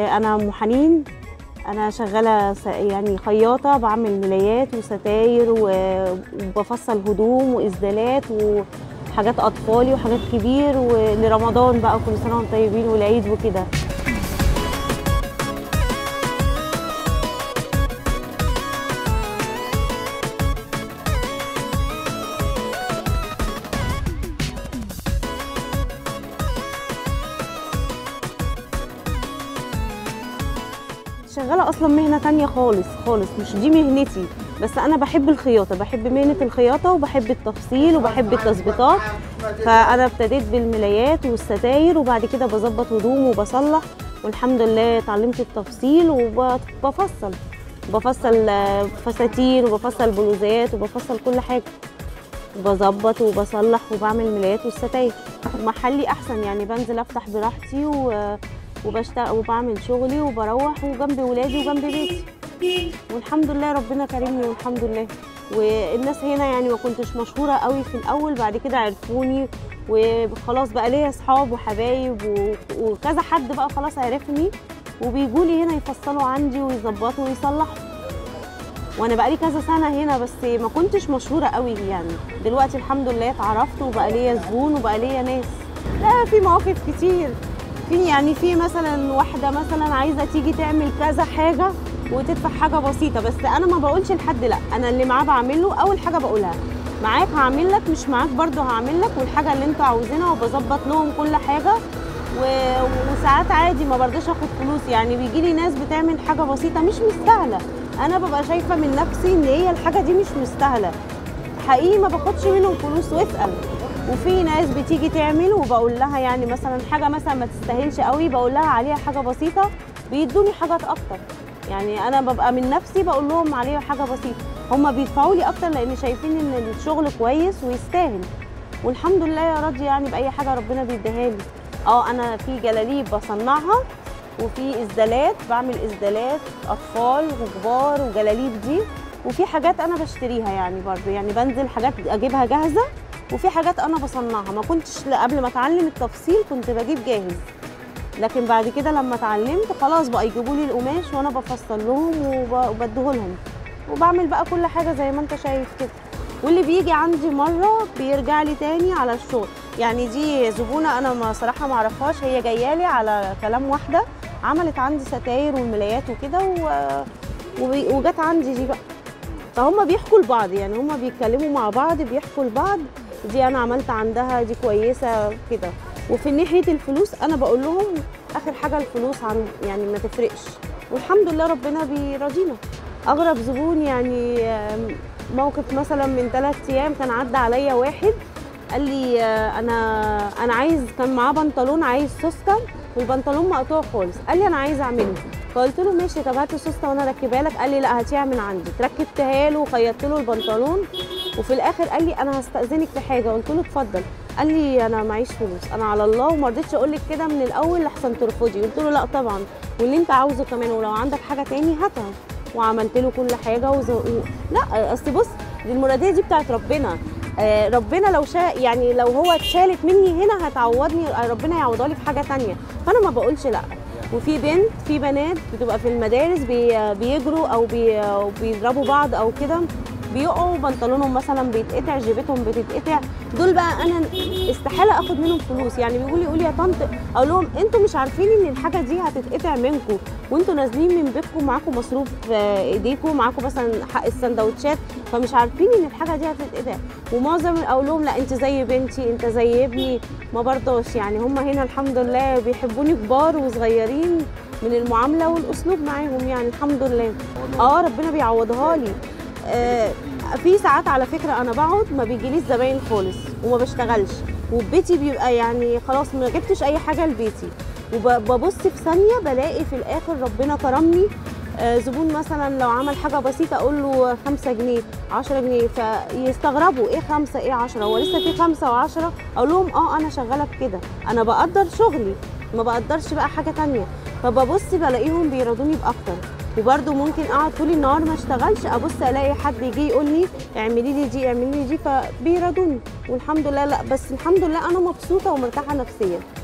انا ام حنين انا شغاله س- يعني خياطه بعمل ملايات وستاير و- وبفصل هدوم واسدالات وحاجات اطفالي وحاجات كبير ولرمضان بقى كل سنه وانتم طيبين والعيد وكده شغاله اصلا مهنه تانية خالص خالص مش دي مهنتي بس انا بحب الخياطه بحب مهنه الخياطه وبحب التفصيل وبحب التظبيطات فانا ابتديت بالملايات والستاير وبعد كده بظبط هدوم وبصلح والحمد لله اتعلمت التفصيل وبفصل بفصل آه، فساتين وبفصل بلوزات وبفصل كل حاجه بظبط وبصلح وبعمل ملايات والستاير محلي احسن يعني بنزل افتح براحتي و... وبشتغل وبعمل شغلي وبروح وجنب ولادي وجنب بيتي والحمد لله ربنا كرمني والحمد لله والناس هنا يعني ما كنتش مشهوره قوي في الاول بعد كده عرفوني وخلاص بقى ليا اصحاب وحبايب و- وكذا حد بقى خلاص عرفني وبيجوا لي هنا يفصلوا عندي ويظبطوا ويصلحوا وانا بقالي كذا سنه هنا بس ما كنتش مشهوره قوي يعني دلوقتي الحمد لله اتعرفت وبقى ليا زبون وبقى ليا ناس لا في مواقف كتير في يعني في مثلا واحده مثلا عايزه تيجي تعمل كذا حاجه وتدفع حاجه بسيطه بس انا ما بقولش لحد لا انا اللي معاه بعمل له اول حاجه بقولها معاك هعمل لك مش معاك برضه هعمل لك والحاجه اللي انتوا عاوزينها وبظبط لهم كل حاجه و... وساعات عادي ما برضاش اخد فلوس يعني بيجي لي ناس بتعمل حاجه بسيطه مش مستاهله انا ببقى شايفه من نفسي ان هي الحاجه دي مش مستاهله حقيقي ما باخدش منهم فلوس واسال وفي ناس بتيجي تعمل وبقول لها يعني مثلا حاجه مثلا ما تستاهلش قوي بقول لها عليها حاجه بسيطه بيدوني حاجات اكتر يعني انا ببقى من نفسي بقول لهم عليها حاجه بسيطه هم بيدفعوا لي اكتر لان شايفين ان الشغل كويس ويستاهل والحمد لله يا راضي يعني باي حاجه ربنا بيديها لي اه انا في جلاليب بصنعها وفي اسدالات بعمل اسدالات اطفال وكبار وجلاليب دي وفي حاجات انا بشتريها يعني برضو يعني بنزل حاجات اجيبها جاهزه وفي حاجات انا بصنعها ما كنتش لا- قبل ما اتعلم التفصيل كنت بجيب جاهز لكن بعد كده لما اتعلمت خلاص بقى يجيبوا لي القماش وانا بفصل لهم وب- وبديه لهم وبعمل بقى كل حاجه زي ما انت شايف كده واللي بيجي عندي مره بيرجع لي تاني على الشغل يعني دي زبونه انا ما صراحه ما اعرفهاش هي جايه لي على كلام واحده عملت عندي ستاير والملايات وكده و... وبي- وجت عندي دي بقى فهم بيحكوا لبعض يعني هم بيتكلموا مع بعض بيحكوا لبعض دي انا عملت عندها دي كويسه كده وفي ناحيه الفلوس انا بقول لهم اخر حاجه الفلوس عن يعني ما تفرقش والحمد لله ربنا بيراضينا اغرب زبون يعني آم، موقف مثلا من ثلاث ايام كان عدى عليا واحد قال لي آه، انا انا عايز كان معاه بنطلون عايز سوسته والبنطلون مقطوع خالص قال لي انا عايز اعمله فقلت له ماشي طب هات السوسته وانا اركبها لك قال لي لا هاتيها من عندي ركبتها له وخيطت له البنطلون وفي الاخر قال لي انا هستاذنك في حاجه قلت له اتفضل قال لي انا معيش فلوس انا على الله وما رضيتش اقول لك كده من الاول لحسن ترفضي قلت له لا طبعا واللي انت عاوزه كمان ولو عندك حاجه تاني هاتها وعملت له كل حاجه وز... و... لا اصل بص دي المراديه دي بتاعت ربنا آه، ربنا لو شاء يعني لو هو اتشالت مني هنا هتعوضني آه، ربنا يعوضها لي في حاجه تانية فانا ما بقولش لا وفي بنت في بنات بتبقى في المدارس بي بيجروا او بي بيضربوا بعض او كده بيقعوا بنطلونهم مثلا بيتقطع جيبتهم بتتقطع دول بقى انا استحاله اخد منهم فلوس يعني بيقولوا لي قولي يا طنط اقول لهم انتوا مش عارفين ان الحاجه دي هتتقطع منكم وانتوا نازلين من بيتكم معاكم مصروف آه، ايديكم معاكم مثلا حق السندوتشات فمش عارفين ان الحاجه دي هتتقطع ومعظم اقول لهم لا انت زي بنتي انت زي ابني ما برضاش يعني هم هنا الحمد لله بيحبوني كبار وصغيرين من المعامله والاسلوب معاهم يعني الحمد لله اه ربنا بيعوضها لي آه في ساعات على فكره انا بقعد ما بيجيليش زباين خالص وما بشتغلش وبيتي بيبقى يعني خلاص ما جبتش اي حاجه لبيتي وببص في ثانيه بلاقي في الاخر ربنا كرمني آه، زبون مثلا لو عمل حاجه بسيطه اقول له 5 جنيه 10 جنيه فيستغربوا ايه 5 ايه 10 هو لسه في 5 و10 اقول لهم اه انا شغاله بكده انا بقدر شغلي ما بقدرش بقى حاجه تانية فببص بلاقيهم بيرضوني باكتر وبرده ممكن اقعد طول النهار ما اشتغلش ابص الاقي حد يجي يقول لي اعملي لي دي اعملي لي دي فبيرضوني والحمد لله لا بس الحمد لله انا مبسوطه ومرتاحه نفسيا